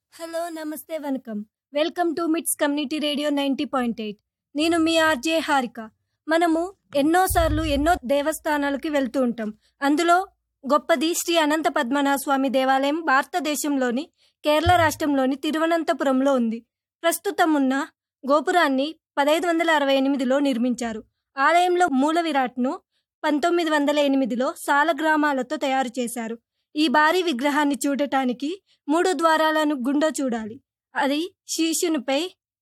hello నమస్తే వనకం welcome to MITS community radio ninety point eight నేను మీ ఆర్జే హారిక మనము ఎన్నోసార్లు ఎన్నో దేవస్థానాలకి వెళ్తూ ఉంటాం అందులో గొప్పది శ్రీ అనంత పద్మనాభ స్వామి దేవాలయం భారతదేశంలోని కేరళ రాష్ట్రంలోని తిరువనంతపురంలో ఉంది ప్రస్తుతం ఉన్న గోపురాన్ని పదహైదు వందల అరవై ఎనిమిదిలో నిర్మించారు ఆలయంలో మూల విరాట్ను పంతొమ్మిది వందల ఎనిమిదిలో సాలగ్రామాలతో తయారు చేశారు ఈ భారీ విగ్రహాన్ని చూడటానికి మూడు ద్వారాలను గుండా చూడాలి అది శీర్షునిపై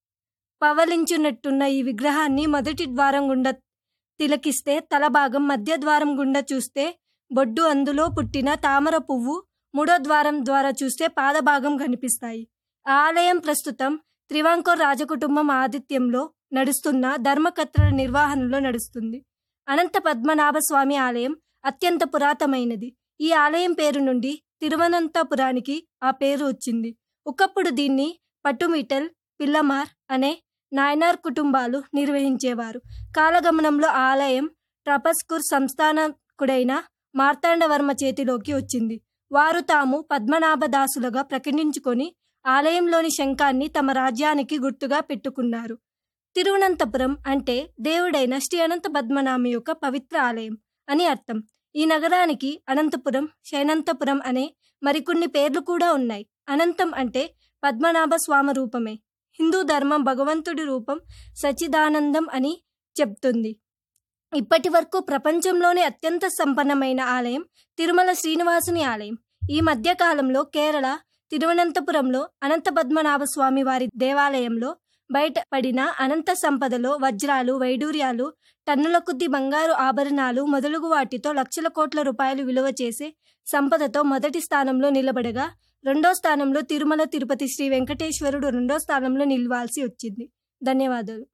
పవలించున్నట్టున్న ఈ విగ్రహాన్ని మొదటి ద్వారం గుండా తిలకిస్తే తల భాగం మధ్య ద్వారం గుండా చూస్తే బొడ్డు అందులో పుట్టిన తామర పువ్వు మూడో ద్వారం ద్వారా చూస్తే పాదభాగం కనిపిస్తాయి ఆ ఆలయం ప్రస్తుతం త్రివాంకూర్ రాజకుటుంబం ఆతిథ్యంలో నడుస్తున్న ధర్మకర్తల నిర్వహణలో నడుస్తుంది అనంత పద్మనాభ స్వామి ఆలయం అత్యంత పురాతనమైనది ఈ ఆలయం పేరు నుండి తిరువనంతపురానికి ఆ పేరు వచ్చింది ఒకప్పుడు దీన్ని పట్టుమిటల్ పిల్లమార్ అనే నాయనార్ కుటుంబాలు నిర్వహించేవారు కాలగమనంలో ఆలయం ట్రపస్కూర్ సంస్థానకుడైన మార్తాండవర్మ చేతిలోకి వచ్చింది వారు తాము పద్మనాభదాసులుగా ప్రకటించుకొని ఆలయంలోని శంఖాన్ని తమ రాజ్యానికి గుర్తుగా పెట్టుకున్నారు తిరువనంతపురం అంటే దేవుడైన శ్రీ అనంత పద్మనాభి యొక్క పవిత్ర ఆలయం అని అర్థం ఈ నగరానికి అనంతపురం శైనంతపురం అనే మరికొన్ని పేర్లు కూడా ఉన్నాయి అనంతం అంటే పద్మనాభ స్వామి రూపమే హిందూ ధర్మం భగవంతుడి రూపం సచిదానందం అని చెప్తుంది ఇప్పటి వరకు ప్రపంచంలోనే అత్యంత సంపన్నమైన ఆలయం తిరుమల శ్రీనివాసుని ఆలయం ఈ మధ్య కాలంలో కేరళ తిరువనంతపురంలో అనంత పద్మనాభ స్వామి వారి దేవాలయంలో బయటపడిన అనంత సంపదలో వజ్రాలు వైడూర్యాలు టన్నుల కొద్ది బంగారు ఆభరణాలు మొదలగు వాటితో లక్షల కోట్ల రూపాయలు విలువ చేసే సంపదతో మొదటి స్థానంలో నిలబడగా రెండో స్థానంలో తిరుమల తిరుపతి శ్రీ వెంకటేశ్వరుడు రెండో స్థానంలో నిలవాల్సి వచ్చింది ధన్యవాదాలు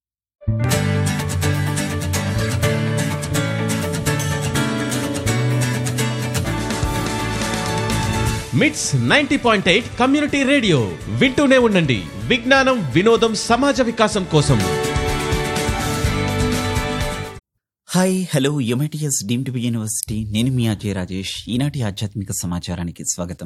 MITS ninety point eight community radio వింటూనే ఉండండి విజ్ఞానం వినోదం సమాజ వికాసం కోసం హాయ్ హలో యుమైటిఎస్ డీమ్ టు బి యూనివర్సిటీ నేను మీ అజయ్ రాజేష్ ఈనాటి ఆధ్యాత్మిక సమాచారానికి స్వాగతం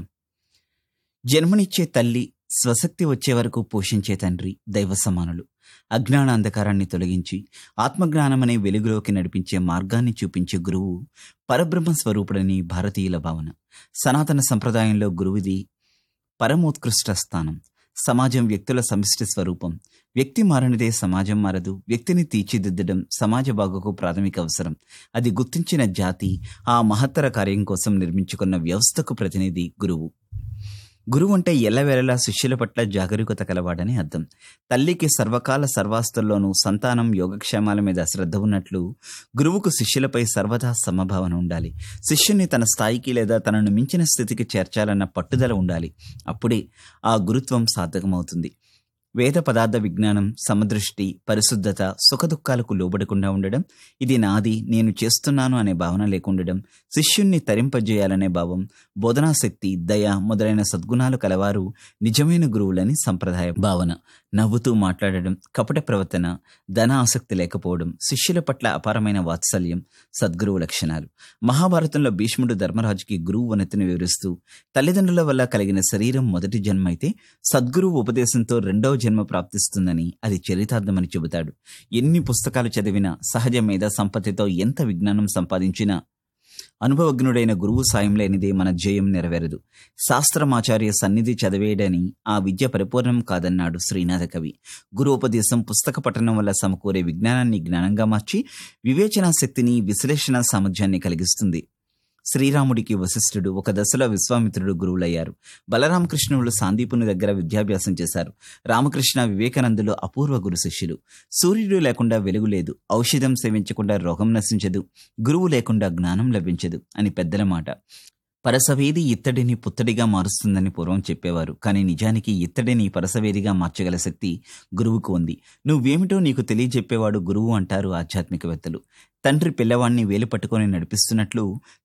జన్మనిచ్చే తల్లి స్వశక్తి వచ్చే వరకు పోషించే తండ్రి దైవ సమానులు అజ్ఞాన అంధకారాన్ని తొలగించి ఆత్మజ్ఞానమనే వెలుగులోకి నడిపించే మార్గాన్ని చూపించే గురువు పరబ్రహ్మ స్వరూపుడని భారతీయుల భావన సనాతన సంప్రదాయంలో గురువుది పరమోత్కృష్ట స్థానం సమాజం వ్యక్తుల సమిష్టి స్వరూపం వ్యక్తి మారనిదే సమాజం మారదు వ్యక్తిని తీర్చిదిద్దడం సమాజ బాగుకు ప్రాథమిక అవసరం అది గుర్తించిన జాతి ఆ మహత్తర కార్యం కోసం నిర్మించుకున్న వ్యవస్థకు ప్రతినిధి గురువు గురువు అంటే ఎల్లవేళలా శిష్యుల పట్ల జాగరూకత కలవాడని అర్థం తల్లికి సర్వకాల సర్వాస్తుల్లోనూ సంతానం యోగక్షేమాల మీద శ్రద్ధ ఉన్నట్లు గురువుకు శిష్యులపై సర్వదా సమభావన ఉండాలి శిష్యుని తన స్థాయికి లేదా తనను మించిన స్థితికి చేర్చాలన్న పట్టుదల ఉండాలి అప్పుడే ఆ గురుత్వం సార్థకమవుతుంది వేద పదార్థ విజ్ఞానం సమదృష్టి పరిశుద్ధత సుఖదుఖాలకు లోబడకుండా ఉండడం ఇది నాది నేను చేస్తున్నాను అనే భావన లేకుండడం శిష్యుణ్ణి తరింపజేయాలనే భావం బోధనాశక్తి దయ మొదలైన సద్గుణాలు కలవారు నిజమైన గురువులని సంప్రదాయ భావన నవ్వుతూ మాట్లాడడం కపట ప్రవర్తన ధన ఆసక్తి లేకపోవడం శిష్యుల పట్ల అపారమైన వాత్సల్యం సద్గురువు లక్షణాలు మహాభారతంలో భీష్ముడు ధర్మరాజుకి గురువు వనతిని వివరిస్తూ తల్లిదండ్రుల వల్ల కలిగిన శరీరం మొదటి జన్మ అయితే సద్గురువు ఉపదేశంతో రెండవ జన్మ ప్రాప్తిస్తుందని అది చరితార్థమని చెబుతాడు ఎన్ని పుస్తకాలు చదివినా సహజ మేధా సంపత్తితో ఎంత విజ్ఞానం సంపాదించినా అనుభవజ్ఞుడైన గురువు సాయం లేనిదే మన జయం నెరవేరదు శాస్త్రమాచార్య సన్నిధి చదివేయడని ఆ విద్య పరిపూర్ణం కాదన్నాడు శ్రీనాథ కవి గురువుపదేశం పుస్తక పఠనం వల్ల సమకూరే విజ్ఞానాన్ని జ్ఞానంగా మార్చి వివేచనా శక్తిని విశ్లేషణ సామర్థ్యాన్ని కలిగిస్తుంది శ్రీరాముడికి వశిష్ఠుడు ఒక దశలో విశ్వామిత్రుడు గురువులయ్యారు బలరామకృష్ణుడు సాందీపుని దగ్గర విద్యాభ్యాసం చేశారు రామకృష్ణ వివేకానందులు అపూర్వ గురు శిష్యులు సూర్యుడు లేకుండా వెలుగు లేదు ఔషధం సేవించకుండా రోగం నశించదు గురువు లేకుండా జ్ఞానం లభించదు అని పెద్దల మాట పరసవేది ఇత్తడిని పుత్తడిగా మారుస్తుందని పూర్వం చెప్పేవారు కానీ నిజానికి ఇత్తడిని పరసవేదిగా మార్చగల శక్తి గురువుకు ఉంది నువ్వేమిటో నీకు తెలియజెప్పేవాడు గురువు అంటారు ఆధ్యాత్మికవేత్తలు తండ్రి పిల్లవాణ్ణి వేలు పట్టుకొని నడిపిస్తున్నట్లు